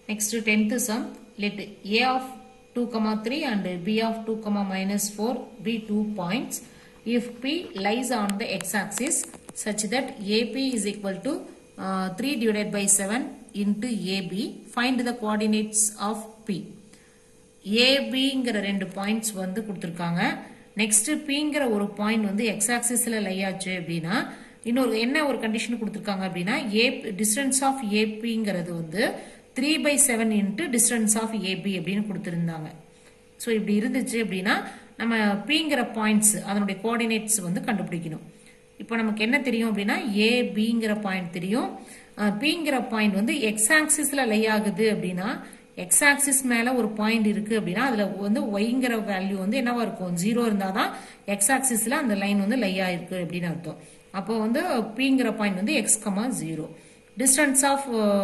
Next 10th sum, let a of 2 comma 3 and b of 2 comma minus 4 be two points if p lies on the x-axis such that ap is equal to uh, 3 divided by 7 into ab. Find the coordinates of p. ஏபிங்கிற ரெண்டு points வந்து கொடுத்துருக்காங்க next பிங்கிற ஒரு point வந்து X ஆக்சிஸ்ல லை ஆச்சு அப்படின்னா இன்னொரு என்ன ஒரு கண்டிஷன் கொடுத்துருக்காங்க அப்படின்னா ஏ டிஸ்டன்ஸ் ஆஃப் ஏபிங்கிறது வந்து three by seven into distance of AB அப்படின்னு கொடுத்துருந்தாங்க ஸோ இப்படி இருந்துச்சு அப்படின்னா நம்ம பிங்கிற பாயிண்ட்ஸ் அதனுடைய கோஆர்டினேட்ஸ் வந்து கண்டுபிடிக்கணும் இப்போ நமக்கு என்ன தெரியும் அப்படின்னா ஏபிங்கிற பாயிண்ட் தெரியும் பிங்கிற பாயிண்ட் வந்து எக்ஸ் ஆக்சிஸ்ல லை ஆகுது அப்படின்னா எக்ஸ் ஆக்சிஸ் மேல ஒரு பாயிண்ட் இருக்கு அப்படின்னா அதுல வந்து ஒய்ங்கிற வேல்யூ வந்து என்னவா இருக்கும் ஜீரோ இருந்தாதான் எக்ஸ் ஆக்சிஸ்ல அந்த லைன் வந்து லை ஆயிருக்கு அப்படின்னு அர்த்தம் அப்போ வந்து பிங்கிற பாயிண்ட் வந்து x comma zero distance of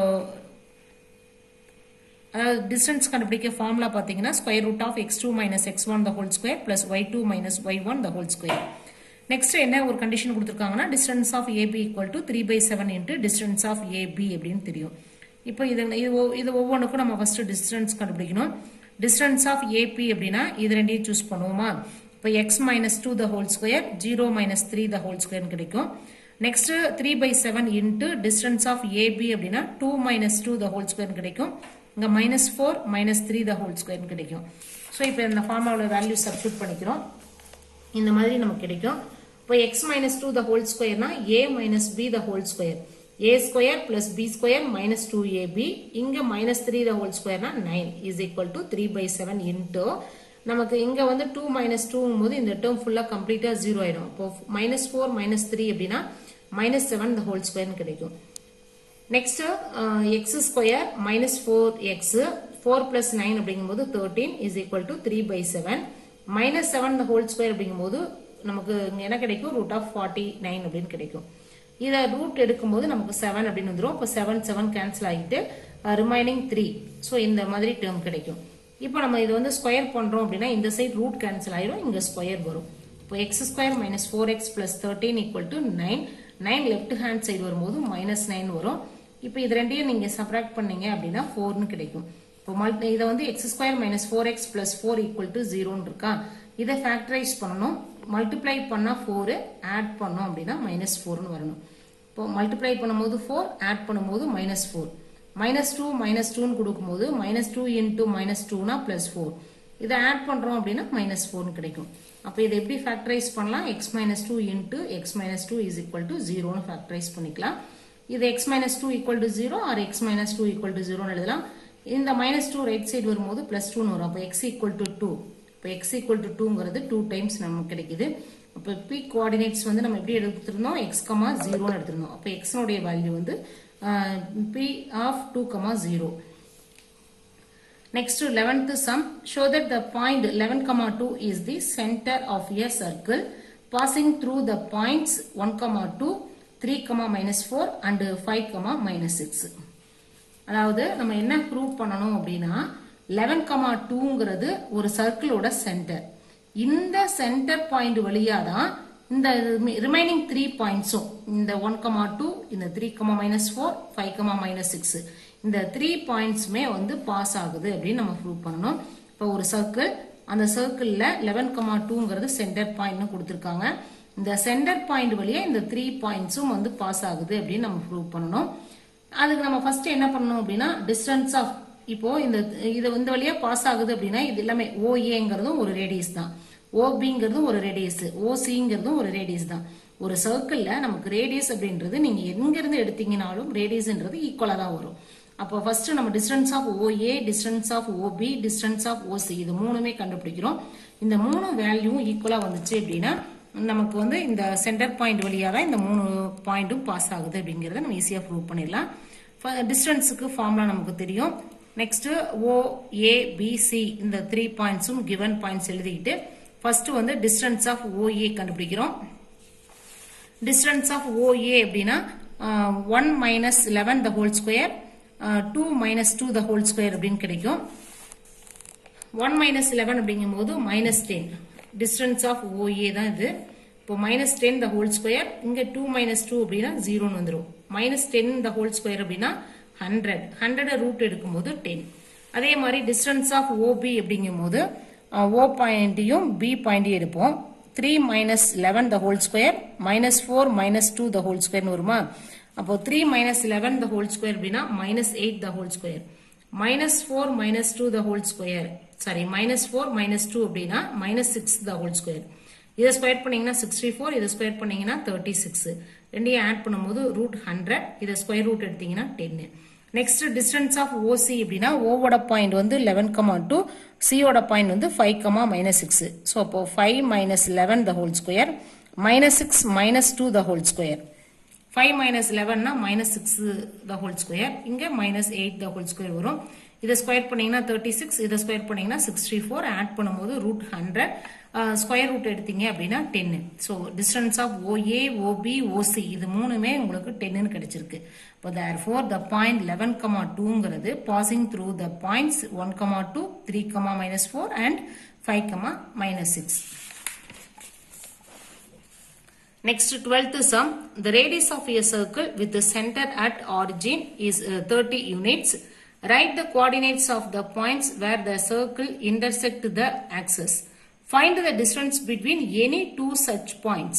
அதாவது டிஸ்டன்ஸ் கண்டுபிடிக்க ஃபார்முலா பார்த்தீங்கன்னா square root of x two minus x one the whole square plus y two minus y one the whole square next என்ன ஒரு கண்டிஷன் கொடுத்துருக்காங்கன்னா distance of AB equal to three by seven into distance of AB அப்படின்னு தெரியும் இப்போ இது இது இது ஒவ்வொன்றுக்கும் நம்ம ஃபர்ஸ்ட் டிஸ்டன்ஸ் கண்டுபிடிக்கணும் டிஸ்டன்ஸ் ஆஃப் ஏபி அப்படின்னா இது ரெண்டையும் சூஸ் பண்ணுவோமா இப்போ x minus two the whole square zero minus three the whole square கிடைக்கும் next three by seven into distance of AB அப்படின்னா two minus two the whole square கிடைக்கும் இங்கே minus four minus three the whole square கிடைக்கும் so இப்போ இந்த ஃபார்மாவோட value substitute பண்ணிக்கிறோம் இந்த மாதிரி நமக்கு கிடைக்கும் இப்போ x minus two the whole ஸ்கொயர்னா A minus B the whole square A square plus B square minus two AB இங்க மைனஸ் த்ரீ த ஹோல் ஸ்கொயர்னா nine is equal to three by seven into நமக்கு இங்க வந்து two minus டூங்கும் போது இந்த term ஃபுல்லா கம்ப்ளீட்டா ஜீரோ ஆயிடும் இப்போ மைனஸ் ஃபோர் மைனஸ் த்ரீ அப்படின்னா மைனஸ் செவன் த ஹோல் ஸ்கொயர்னு கிடைக்கும் next x square minus four x four plus nine அப்படிங்கும்போது thirteen is equal to three by seven minus seven the whole square அப்படிங்கும்போது நமக்கு என்ன கிடைக்கும் ரூட் ஆஃப் ஃபார்ட்டி நைன் அப்படின்னு கிடைக்கும் இதை ரூட் எடுக்கும்போது நமக்கு செவன் அப்படின்னு வந்துடும் இப்போ செவன் செவன் கேன்சல் ஆகிட்டு ரிமைனிங் த்ரீ ஸோ இந்த மாதிரி டேர்ம் கிடைக்கும் இப்போ நம்ம இது வந்து ஸ்கொயர் பண்ணுறோம் அப்படின்னா இந்த சைட் ரூட் கேன்சல் ஆயிரும் இங்கே ஸ்கொயர் வரும் இப்போ x square minus four x plus thirteen equal to nine nine left hand side வரும்போது மைனஸ் நைன் வரும் இப்போ இது ரெண்டையும் நீங்கள் சப்ராக்ட் பண்ணீங்க அப்படின்னா ஃபோர்னு கிடைக்கும் இப்போ மல்டி இதை வந்து x square minus four x plus four equal to ஜீரோன்னு இருக்கா இதை ஃபேக்டரைஸ் பண்ணணும் மல்டிப்ளை பண்ணால் ஃபோரு ஆட் பண்ணோம் அப்படின்னா மைனஸ் ஃபோர்னு வரணும் இப்போ மல்டிப்ளை பண்ணும்போது ஃபோர் ஆட் பண்ணும்போது minus four minus two minus டூன்னு கொடுக்கும்போது மைனஸ் டூ இன்டூ மைனஸ் டூனா பிளஸ் ஃபோர் இதை ஆட் பண்ணுறோம் அப்படின்னா மைனஸ் ஃபோர்னு கிடைக்கும் அப்போ இதை எப்படி ஃபேக்டரைஸ் பண்ணலாம் x minus two into x minus two is equal to ஜீரோன்னு ஃபேக்டரைஸ் பண்ணிக்கலாம் இது x minus two equal to zero or x minus two equal to ஜீரோன்னு எழுதலாம் இந்த மைனஸ் டூ ரைட் சைடு வரும்போது பிளஸ் டூன்னு வரும் அப்போ எக்ஸ் ஈக்குவல் டு டூ இப்போ எக்ஸ் ஈக்குவல் டு டூங்கிறது டூ டைம்ஸ் நமக்கு கிடைக்குது அப்போ பி கோஆர்டினேட்ஸ் வந்து நம்ம எப்படி எடுத்துருந்தோம் எக்ஸ் கமா ஜீரோன்னு எடுத்திருந்தோம் அப்போ எக்ஸனுடைய வேல்யூ வந்து P of two comma zero Next to 11th sum, show that the point 11 comma 2 is the center of a circle passing through the points 1 comma 2, 3 comma minus 4 and 5 comma minus 6. அதாவது நம்ம என்ன prove பண்ணணும் அப்படின்னா eleven comma டூங்கிறது ஒரு சர்க்கிளோட centre இந்த centre point வழியா தான் இந்த ரிமைனிங் த்ரீ பாயிண்ட்ஸும் இந்த ஒன் கமா டூ இந்த three comma minus four five comma minus six இந்த த்ரீ பாயிண்ட்ஸுமே வந்து பாஸ் ஆகுது அப்படின்னு நம்ம ப்ரூவ் பண்ணணும் இப்போ ஒரு சர்க்கிள் அந்த சர்க்கிளில் லெவன் கமா டூங்கிறது சென்டர் பாயிண்ட்னு கொடுத்துருக்காங்க இந்த சென்டர் பாயிண்ட் வழியா இந்த த்ரீ பாயிண்ட்ஸும் வந்து பாஸ் ஆகுது அப்படின்னு நம்ம ப்ரூவ் பண்ணணும் அதுக்கு நம்ம ஃபர்ஸ்ட் என்ன பண்ணணும் அப்படின்னா டிஸ்டன்ஸ் ஆஃப் இப்போ இந்த இது இந்த வழியா பாஸ் ஆகுது அப்படின்னா இது எல்லாமே ஓஏங்கிறதும் ஒரு ரேடியஸ் தான் ஓபிங்கிறதும் ஒரு ரேடியஸ் ஓசிங்கிறதும் ஒரு ரேடியஸ் தான் ஒரு சர்க்கிள்ல நமக்கு ரேடியஸ் அப்படின்றது நீங்க எங்க இருந்து எடுத்தீங்கனாலும் ரேடியஸ்ன்றது ஈக்குவலா தான் வரும் அப்போ ஃபர்ஸ்ட் நம்ம distance of OA distance of OB distance of OC இது மூணுமே கண்டுபிடிக்கிறோம் இந்த மூணு வேல்யூவும் ஈக்குவலா வந்துச்சு அப்படின்னா நமக்கு வந்து இந்த சென்டர் பாயிண்ட் வழியா தான் இந்த மூணு பாயிண்ட்டும் பாஸ் ஆகுது அப்படிங்கறத நம்ம ஈஸியா ப்ரூவ் பண்ணிடலாம் டிஸ்டன்ஸுக்கு ஃபார்முலா நமக்கு தெரியும் next O A B C இந்த த்ரீ பாயிண்ட்ஸும் கிவன் பாயிண்ட்ஸ் எழுதிக்கிட்டு ஃபர்ஸ்ட் வந்து டிஸ்டன்ஸ் ஆஃப் ஓஏ கண்டுபிடிக்கிறோம் டிஸ்டன்ஸ் ஆஃப் ஓஏ அப்படின்னா one minus eleven the whole square two minus two the whole square அப்படின்னு கிடைக்கும் ஒன் மைனஸ் லெவன் அப்படிங்கும்போது minus ten distance of OA தான் இது இப்போ minus ten the whole square இங்க two minus two அப்படின்னா ஜீரோன்னு வந்துடும் minus ten the whole square அப்படின்னா ஹண்ட்ரட் ஹண்ட்ரட் ரூட் எடுக்கும்போது டென் அதே மாதிரி டிஸ்டன்ஸ் ஆஃப் ஓபி அப்படிங்கும் போது ஓ பாயிண்ட்டையும் பி பாயிண்ட்டையும் எடுப்போம் three minus eleven the whole square minus four minus two the whole ஸ்கொயர்னு வருமா அப்போ three minus eleven the whole square அப்படின்னா minus eight the whole square minus four minus two the whole square sorry minus four minus two அப்படின்னா minus six the whole square இதை square பண்ணீங்கன்னா sixty four இதை square பண்ணீங்கன்னா thirty six ரெண்டையும் add பண்ணும்போது root hundred இதை square root எடுத்தீங்கன்னா டென்னு நெக்ஸ்ட் டிஸ்டன்ஸ் ஆஃப் ஓசி அப்படின்னா ஓவோட பாயிண்ட் வந்து லெவன் கமா டூ சியோட பாயிண்ட் வந்து five comma minus six so அப்போ five minus eleven the whole square minus six minus two the whole square five minus லெவன்னா minus six the whole square இங்கே minus eight the whole square வரும் இதை square பண்ணீங்கன்னா thirty six இதை square பண்ணீங்கன்னா sixty four add பண்ணும்போது root hundred square root எடுத்தீங்க அப்படின்னா டென்னு so distance of OA OP OC இது மூணுமே உங்களுக்கு டென்னு கிடைச்சிருக்கு இப்போ therefore the point eleven comma டூங்கிறது passing through the points one comma two three comma minus four and five comma minus six Next, 12th sum. The radius of a circle with the center at origin is uh, 30 units. Write the coordinates of the points where the circle intersect the axis. Find the distance between any two such points.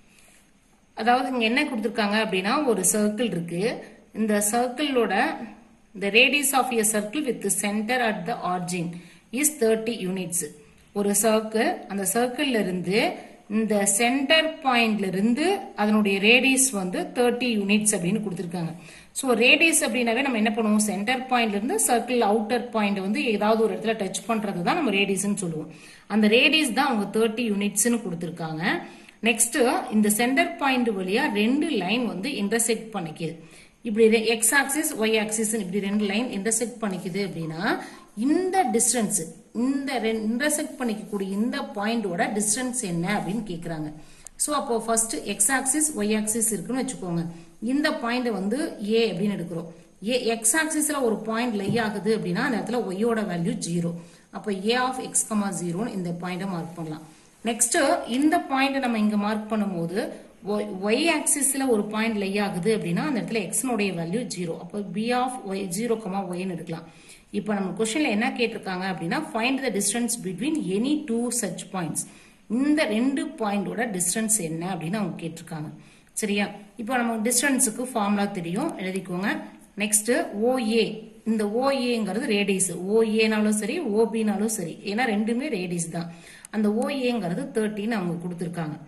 அதாவது இங்க என்ன கொடுத்திருக்காங்க அப்படின்னா ஒரு circle இருக்கு இந்த சர்க்கிளோட the radius of a circle with the center at the origin is 30 units ஒரு சர்க்கிள் அந்த சர்க்கிள்ல இருந்து இந்த சென்டர் பாயிண்ட்ல இருந்து அதனுடைய ரேடியஸ் வந்து தேர்ட்டி யூனிட்ஸ் அப்படின்னு கொடுத்துருக்காங்க ஸோ ரேடியஸ் அப்படின்னாவே நம்ம என்ன பண்ணுவோம் சென்டர் பாயிண்ட்ல இருந்து சர்க்கிள் அவுட்டர் பாயிண்ட் வந்து ஏதாவது ஒரு இடத்துல டச் பண்றது தான் நம்ம ரேடியஸ்னு சொல்லுவோம் அந்த ரேடியஸ் தான் அவங்க தேர்ட்டி யூனிட்ஸ்னு கொடுத்துருக்காங்க நெக்ஸ்ட் இந்த சென்டர் பாயிண்ட் வழியா ரெண்டு லைன் வந்து இன்டர்செக்ட் பண்ணிக்குது இப்படி எக்ஸ் ஆக்சிஸ் ஒய் ஆக்சிஸ் இப்படி ரெண்டு லைன் இன்டர்செக்ட் பண்ணிக்குது அப்படின்னா இந்த டிஸ்டன்ஸ் இந்த இன்டர்செக்ட் பண்ணிக்கக்கூடிய இந்த பாயிண்டோட டிஸ்டன்ஸ் என்ன அப்படின்னு கேக்குறாங்க ஸோ அப்போ first x axis y axis இருக்குன்னு வச்சுக்கோங்க இந்த பாயிண்ட் வந்து ஏ அப்படின்னு எடுக்கிறோம் ஏ எக்ஸ் ஆக்சிஸ்ல ஒரு பாயிண்ட் லை ஆகுது அப்படின்னா அந்த இடத்துல ஒய்யோட வேல்யூ ஜீரோ அப்போ ஏ ஆஃப் எக்ஸ் கமா ஜீரோன்னு இந்த பாயிண்டை மார்க் பண்ணலாம் நெக்ஸ்ட் இந்த பாயிண்ட் நம்ம இங்க மார்க் பண்ணும்போது ஒய் ஆக்சிஸ்ல ஒரு பாயிண்ட் லை ஆகுது அப்படின்னா அந்த இடத்துல எக்ஸ்னுடைய வேல்யூ ஜீரோ அப்போ B of y zero comma ஒய்னு எடுக்கலாம் இப்போ நம்ம கொஸ்டின்ல என்ன கேட்டிருக்காங்க அப்படின்னா find the distance between any two such points இந்த ரெண்டு பாயிண்டோட டிஸ்டன்ஸ் என்ன அப்படின்னு அவங்க கேட்டிருக்காங்க சரியா இப்போ நம்ம டிஸ்டன்ஸுக்கு ஃபார்முலா தெரியும் எழுதிக்கோங்க நெக்ஸ்ட் ஓஏ இந்த ஓஏங்கிறது ரேடியஸ் ஓஏனாலும் சரி ஓபினாலும் சரி ஏன்னா ரெண்டுமே ரேடியஸ் தான் அந்த ஓஏங்கிறது தேர்ட்டின்னு அவங்க கொடுத்துருக்காங்க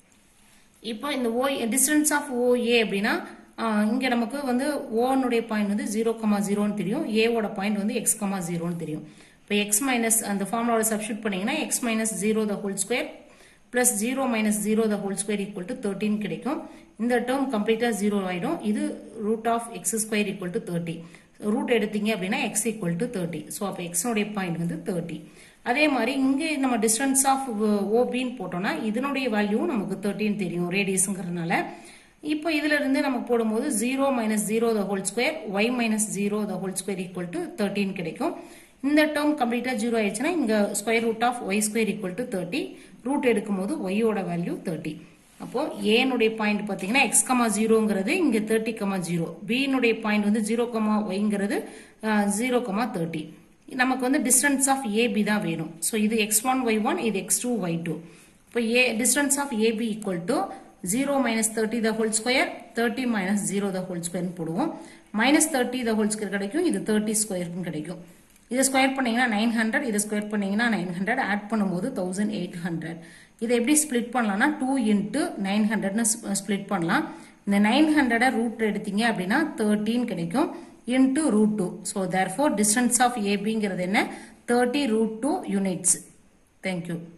இப்போ இந்த ஓ டிஸ்டன்ஸ் ஆஃப் ஓஏ அப்படின்னா இங்க நமக்கு வந்து ஓனுடைய பாயிண்ட் வந்து ஜீரோ கமா ஜீரோன்னு தெரியும் ஏவோட பாயிண்ட் வந்து எக்ஸ் கமா ஜீரோன்னு தெரியும் இப்போ எக்ஸ் மைனஸ் அந்த ஃபார்முலாவோட சப்ஸ்டியூட் பண்ணீங்கன்னா x minus zero the whole square plus zero minus zero the whole square equal to thirteen கிடைக்கும் இந்த டேர்ம் கம்ப்ளீட்டா ஜீரோ ஆயிடும் இது root of x square equal to thirty root எடுத்தீங்க அப்படின்னா x equal to thirty so அப்போ எக்ஸ்னுடைய point வந்து தேர்ட்டி அதே மாதிரி இங்கே நம்ம டிஸ்டன்ஸ் ஆஃப் ஓபின்னு போட்டோம்னா இதனுடைய வேல்யூ நமக்கு தேர்ட்டின்னு தெரியும் ரேடியஸுங்கிறதுனால இப்போ இதுல இருந்து நமக்கு போடும்போது zero minus zero the whole square y minus zero the whole square equal to thirteen கிடைக்கும் இந்த டேர்ம் கம்ப்ளீட்டா ஜீரோ ஆயிடுச்சுன்னா இங்க square root of y square equal to thirty root எடுக்கும்போது ஒய்யோட வேல்யூ தேர்ட்டி அப்போ ஏனுடைய பாயிண்ட் பாத்தீங்கன்னா எக்ஸ் கமா ஜீரோங்கிறது இங்க தேர்ட்டி கமா ஜீரோ பினுடைய பாயிண்ட் வந்து ஜீரோ கமா ஒய்ங்கிறது ஜீரோ கமா தேர்ட்டி நமக்கு வந்து டிஸ்டன்ஸ் ஆஃப் ஏபி தான் வேணும் ஸோ இது எக்ஸ் ஒன் ஒய் ஒன் இது எக்ஸ் டூ ஒய் டூ இப்போ a distance of AB equal to zero minus thirty the whole square thirty minus zero the whole ஸ்கொயர்னு போடுவோம் minus thirty the whole square கிடைக்கும் இது thirty ஸ்கொயர்னு கிடைக்கும் இதை square பண்ணீங்கன்னா நைன் ஹண்ட்ரட் இதை ஸ்கொயர் பண்ணீங்கன்னா நைன் ஹண்ட்ரட் ஆட் பண்ணும்போது தௌசண்ட் எயிட் ஹண்ட்ரட் இதை எப்படி ஸ்பிளிட் பண்ணலாம்னா டூ இன்ட்டு நைன் ஹண்ட்ரட்னு ஸ்பிளிட் பண்ணலாம் இந்த நைன் ஹண்ட்ரடை ரூட் எடுத்தீங்க அப்படின்னா தேர்ட்டின் கிடைக்கும் into root two so therefore distance of ஏபிங்கிறது என்ன thirty root two units thank you